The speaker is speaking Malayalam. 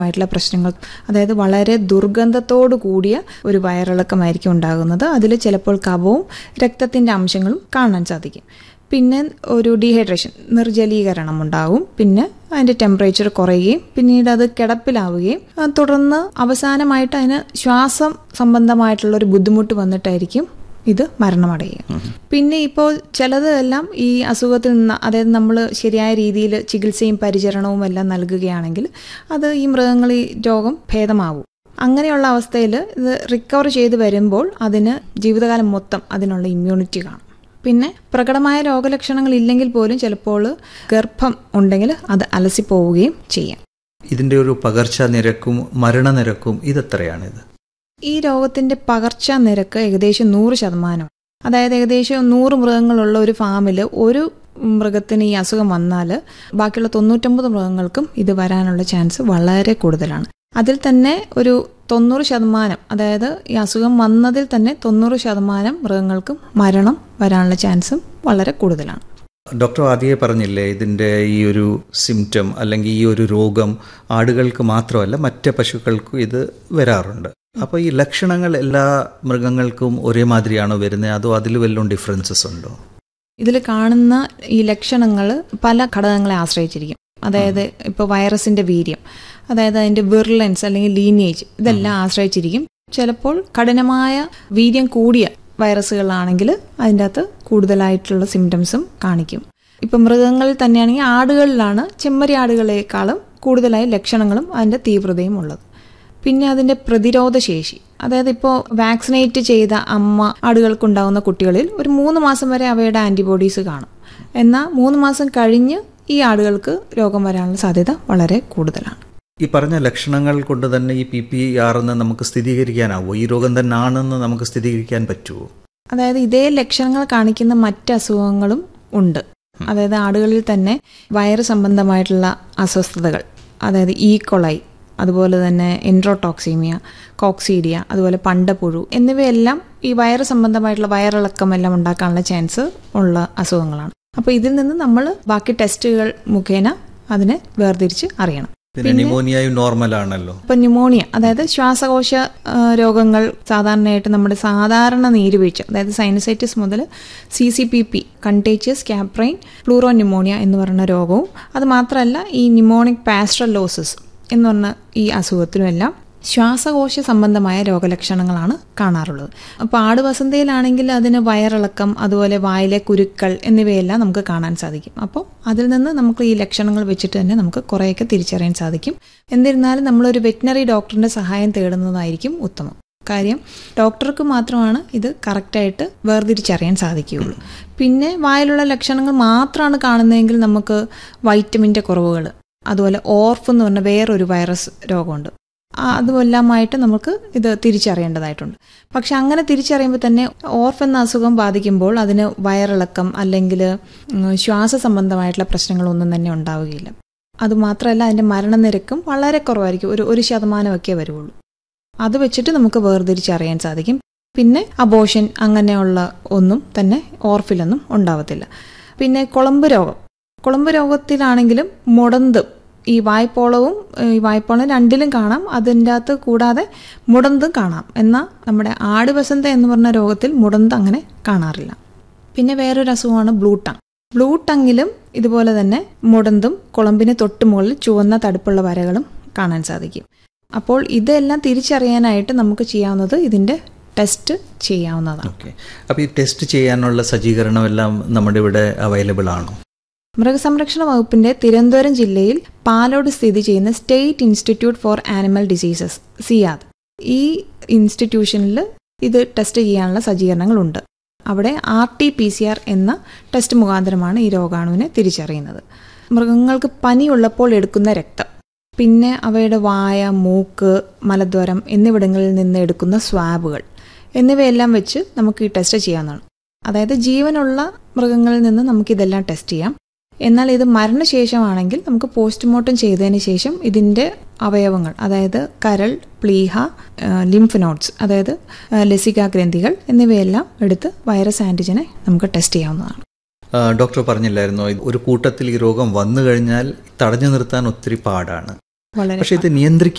ആയിട്ടുള്ള പ്രശ്നങ്ങൾ അതായത് വളരെ ദുർഗന്ധത്തോടു കൂടിയ ഒരു വയറിളക്കമായിരിക്കും ഉണ്ടാകുന്നത് അതിൽ ചിലപ്പോൾ കഫവും രക്തത്തിൻ്റെ അംശങ്ങളും കാണാൻ സാധിക്കും പിന്നെ ഒരു ഡീഹൈഡ്രേഷൻ നിർജ്ജലീകരണം ഉണ്ടാവും പിന്നെ അതിൻ്റെ ടെമ്പറേച്ചർ കുറയുകയും പിന്നീട് അത് കിടപ്പിലാവുകയും ആ, തുടർന്ന് അവസാനമായിട്ട് അതിന് ശ്വാസം സംബന്ധമായിട്ടുള്ള ഒരു ബുദ്ധിമുട്ട് വന്നിട്ടായിരിക്കും ഇത് മരണമടയുക പിന്നെ ഇപ്പോൾ ചിലത് എല്ലാം ഈ അസുഖത്തിൽ നിന്ന് അതായത് നമ്മൾ ശരിയായ രീതിയിൽ ചികിത്സയും പരിചരണവും എല്ലാം നൽകുകയാണെങ്കിൽ അത് ഈ മൃഗങ്ങൾ ഈ രോഗം ഭേദമാവും അങ്ങനെയുള്ള അവസ്ഥയിൽ ഇത് റിക്കവർ ചെയ്ത് വരുമ്പോൾ അതിന് ജീവിതകാലം മൊത്തം അതിനുള്ള ഇമ്മ്യൂണിറ്റി കാണും പിന്നെ പ്രകടമായ രോഗലക്ഷണങ്ങൾ ഇല്ലെങ്കിൽ പോലും ചിലപ്പോൾ ഗർഭം ഉണ്ടെങ്കിൽ അത് അലസിപ്പോവുകയും ചെയ്യാം ഇതിന്റെ ഒരു പകർച്ച നിരക്കും മരണനിരക്കും ഇതെത്രയാണിത് ഈ രോഗത്തിന്റെ പകർച്ച നിരക്ക് ഏകദേശം നൂറ് ശതമാനം അതായത് ഏകദേശം നൂറ് മൃഗങ്ങളുള്ള ഒരു ഫാമിൽ ഒരു മൃഗത്തിന് ഈ അസുഖം വന്നാൽ ബാക്കിയുള്ള തൊണ്ണൂറ്റൊമ്പത് മൃഗങ്ങൾക്കും ഇത് വരാനുള്ള ചാൻസ് വളരെ കൂടുതലാണ് അതിൽ തന്നെ ഒരു തൊണ്ണൂറ് ശതമാനം അതായത് ഈ അസുഖം വന്നതിൽ തന്നെ തൊണ്ണൂറ് ശതമാനം മൃഗങ്ങൾക്കും മരണം വരാനുള്ള ചാൻസും വളരെ കൂടുതലാണ് ഡോക്ടർ ആദ്യമേ പറഞ്ഞില്ലേ ഇതിന്റെ ഈ ഒരു സിംറ്റം അല്ലെങ്കിൽ ഈ ഒരു രോഗം ആടുകൾക്ക് മാത്രമല്ല മറ്റ് പശുക്കൾക്കും ഇത് വരാറുണ്ട് അപ്പോൾ ഈ ലക്ഷണങ്ങൾ എല്ലാ മൃഗങ്ങൾക്കും ഒരേ മാതിരിയാണോ വരുന്നത് അതോ അതിൽ വല്ലതും ഡിഫറൻസസ് ഉണ്ടോ ഇതിൽ കാണുന്ന ഈ ലക്ഷണങ്ങൾ പല ഘടകങ്ങളെ ആശ്രയിച്ചിരിക്കും അതായത് ഇപ്പോൾ വൈറസിന്റെ വീര്യം അതായത് അതിന്റെ വിർലൻസ് അല്ലെങ്കിൽ ലീനേജ് ഇതെല്ലാം ആശ്രയിച്ചിരിക്കും ചിലപ്പോൾ കഠിനമായ വീര്യം കൂടിയ വൈറസുകളാണെങ്കിൽ അതിൻ്റെ അകത്ത് കൂടുതലായിട്ടുള്ള സിംറ്റംസും കാണിക്കും ഇപ്പം മൃഗങ്ങളിൽ തന്നെയാണെങ്കിൽ ആടുകളിലാണ് ചെമ്മരി ആടുകളെക്കാളും കൂടുതലായി ലക്ഷണങ്ങളും അതിൻ്റെ തീവ്രതയും ഉള്ളത് പിന്നെ അതിൻ്റെ പ്രതിരോധ ശേഷി അതായത് ഇപ്പോൾ വാക്സിനേറ്റ് ചെയ്ത അമ്മ ആടുകൾക്കുണ്ടാകുന്ന കുട്ടികളിൽ ഒരു മൂന്ന് മാസം വരെ അവയുടെ ആൻറ്റിബോഡീസ് കാണും എന്നാൽ മൂന്ന് മാസം കഴിഞ്ഞ് ഈ ആടുകൾക്ക് രോഗം വരാനുള്ള സാധ്യത വളരെ കൂടുതലാണ് ഈ പറഞ്ഞ ലക്ഷണങ്ങൾ കൊണ്ട് തന്നെ ഈ പി പി ആർ എന്ന് നമുക്ക് സ്ഥിരീകരിക്കാനാവോ ഈ രോഗം തന്നെ ആണെന്ന് നമുക്ക് സ്ഥിരീകരിക്കാൻ പറ്റുമോ അതായത് ഇതേ ലക്ഷണങ്ങൾ കാണിക്കുന്ന മറ്റ് അസുഖങ്ങളും ഉണ്ട് അതായത് ആടുകളിൽ തന്നെ വയറ് സംബന്ധമായിട്ടുള്ള അസ്വസ്ഥതകൾ അതായത് ഈ കൊളൈ അതുപോലെ തന്നെ എൻട്രോടോക്സീമിയ കോക്സീഡിയ അതുപോലെ പണ്ടപ്പുഴു എന്നിവയെല്ലാം ഈ വയറ് സംബന്ധമായിട്ടുള്ള വയറിളക്കം എല്ലാം ഉണ്ടാക്കാനുള്ള ചാൻസ് ഉള്ള അസുഖങ്ങളാണ് അപ്പോൾ ഇതിൽ നിന്ന് നമ്മൾ ബാക്കി ടെസ്റ്റുകൾ മുഖേന അതിനെ വേർതിരിച്ച് അറിയണം പിന്നെ ന്യൂമോണിയയും നോർമൽ ആണല്ലോ ഇപ്പൊ ന്യൂമോണിയ അതായത് ശ്വാസകോശ ആ, രോഗങ്ങൾ സാധാരണയായിട്ട് നമ്മുടെ സാധാരണ നീരുവീഴ്ച അതായത് സൈനസൈറ്റിസ് മുതൽ C C P P contagious caprine pleuro pneumonia എന്ന് പറയുന്ന രോഗവും അത് മാത്രമല്ല ഈ ന്യൂമോണിക് പാസ്ട്രലോസിസ് എന്ന് പറഞ്ഞ ഈ അസുഖത്തിനുമെല്ലാം ശ്വാസകോശ സംബന്ധമായ രോഗലക്ഷണങ്ങളാണ് കാണാറുള്ളത് അപ്പോൾ ആടുവസന്തയിലാണെങ്കിൽ അതിന് വയറിളക്കം അതുപോലെ വായിലെ കുരുക്കൾ എന്നിവയെല്ലാം നമുക്ക് കാണാൻ സാധിക്കും അപ്പോൾ അതിൽ നിന്ന് നമുക്ക് ഈ ലക്ഷണങ്ങൾ വെച്ചിട്ട് തന്നെ നമുക്ക് കുറേയൊക്കെ തിരിച്ചറിയാൻ സാധിക്കും എന്നിരുന്നാലും നമ്മളൊരു വെറ്റിനറി ഡോക്ടറിന്റെ സഹായം തേടുന്നതായിരിക്കും ഉത്തമം കാര്യം ഡോക്ടർക്ക് മാത്രമാണ് ഇത് കറക്റ്റായിട്ട് വേർതിരിച്ചറിയാൻ സാധിക്കുകയുള്ളൂ പിന്നെ വായിലുള്ള ലക്ഷണങ്ങൾ മാത്രമാണ് കാണുന്നതെങ്കിൽ നമുക്ക് വൈറ്റമിൻ്റെ കുറവുകൾ അതുപോലെ ഓർഫ് എന്ന് പറഞ്ഞ വേറൊരു വൈറസ് രോഗമുണ്ട് ആ അതുമെല്ലാമായിട്ട് നമുക്ക് ഇത് തിരിച്ചറിയേണ്ടതായിട്ടുണ്ട് പക്ഷെ അങ്ങനെ തിരിച്ചറിയുമ്പോൾ തന്നെ ഓർഫ് എന്ന അസുഖം ബാധിക്കുമ്പോൾ അതിന് വയറിളക്കം അല്ലെങ്കിൽ ഉം, ശ്വാസ സംബന്ധമായിട്ടുള്ള പ്രശ്നങ്ങളൊന്നും തന്നെ ഉണ്ടാവുകയില്ല അതുമാത്രമല്ല അതിൻ്റെ മരണനിരക്കും വളരെ കുറവായിരിക്കും ഒരു ഒരു ശതമാനമൊക്കെ വരുള്ളൂ അത് വെച്ചിട്ട് നമുക്ക് വേർതിരിച്ചറിയാൻ സാധിക്കും പിന്നെ അബോഷൻ അങ്ങനെയുള്ള ഒന്നും തന്നെ ഓർഫിലൊന്നും ഉണ്ടാവത്തില്ല പിന്നെ കുളമ്പ് രോഗം കുളമ്പ് രോഗത്തിലാണെങ്കിലും മുടന്ത് ഈ വായ്പോളവും ഈ വായ്പോളം രണ്ടിലും കാണാം അതിൻ്റെ അകത്ത് കൂടാതെ മുടന്തും കാണാം എന്നാൽ നമ്മുടെ ആടുവസന്ത എന്ന് പറഞ്ഞ രോഗത്തിൽ മുടന്ത് അങ്ങനെ കാണാറില്ല പിന്നെ വേറൊരു അസുഖമാണ് ബ്ലൂ ടങ് ബ്ലൂ ടങ്ങിലും ഇതുപോലെ തന്നെ മുടന്തും കുളമ്പിന് തൊട്ട് മുകളിൽ ചുവന്ന തടുപ്പുള്ള വരകളും കാണാൻ സാധിക്കും അപ്പോൾ ഇതെല്ലാം തിരിച്ചറിയാനായിട്ട് നമുക്ക് ചെയ്യാവുന്നത് ഇതിൻ്റെ ടെസ്റ്റ് ചെയ്യാവുന്നതാണ് ഓക്കെ അപ്പോൾ ഈ ടെസ്റ്റ് ചെയ്യാനുള്ള സജ്ജീകരണം എല്ലാം നമ്മുടെ ഇവിടെ അവൈലബിൾ ആണോ മൃഗസംരക്ഷണ വകുപ്പിന്റെ തിരുവനന്തപുരം ജില്ലയിൽ പാലോട് സ്ഥിതി ചെയ്യുന്ന state institute for animal diseases SIAD ഈ ഇൻസ്റ്റിറ്റ്യൂഷനിൽ ഇത് ടെസ്റ്റ് ചെയ്യാനുള്ള സജ്ജീകരണങ്ങളുണ്ട് അവിടെ R T P C R എന്ന ടെസ്റ്റ് മുഖാന്തരമാണ് ഈ രോഗാണുവിനെ തിരിച്ചറിയുന്നത് മൃഗങ്ങൾക്ക് പനിയുള്ളപ്പോൾ എടുക്കുന്ന രക്തം പിന്നെ അവയുടെ വായ മൂക്ക് മലദ്വാരം എന്നിവിടങ്ങളിൽ നിന്ന് എടുക്കുന്ന സ്വാബുകൾ എന്നിവയെല്ലാം വെച്ച് നമുക്ക് ഈ ടെസ്റ്റ് ചെയ്യാവുന്നതാണ് അതായത് ജീവനുള്ള മൃഗങ്ങളിൽ നിന്ന് നമുക്കിതെല്ലാം ടെസ്റ്റ് ചെയ്യാം എന്നാൽ ഇത് മരണശേഷമാണെങ്കിൽ നമുക്ക് പോസ്റ്റ്മോർട്ടം ചെയ്തതിന് ശേഷം ഇതിൻ്റെ അവയവങ്ങൾ അതായത് കരൾ പ്ലീഹ ലിംഫ് നോട്ട്സ് അതായത് ആ, ലസിക ഗ്രന്ഥികൾ എന്നിവയെല്ലാം എടുത്ത് വൈറസ് ആൻറ്റിജനെ നമുക്ക് ടെസ്റ്റ് ചെയ്യാവുന്നതാണ് ആ, ഡോക്ടർ പറഞ്ഞില്ലായിരുന്നോ ഇത് ഒരു കൂട്ടത്തിൽ ഈ രോഗം വന്നു കഴിഞ്ഞാൽ തടഞ്ഞു നിർത്താൻ ഒത്തിരി പാടാണ് വളരെ പക്ഷെ ഇത് നിയന്ത്രിക്കാൻ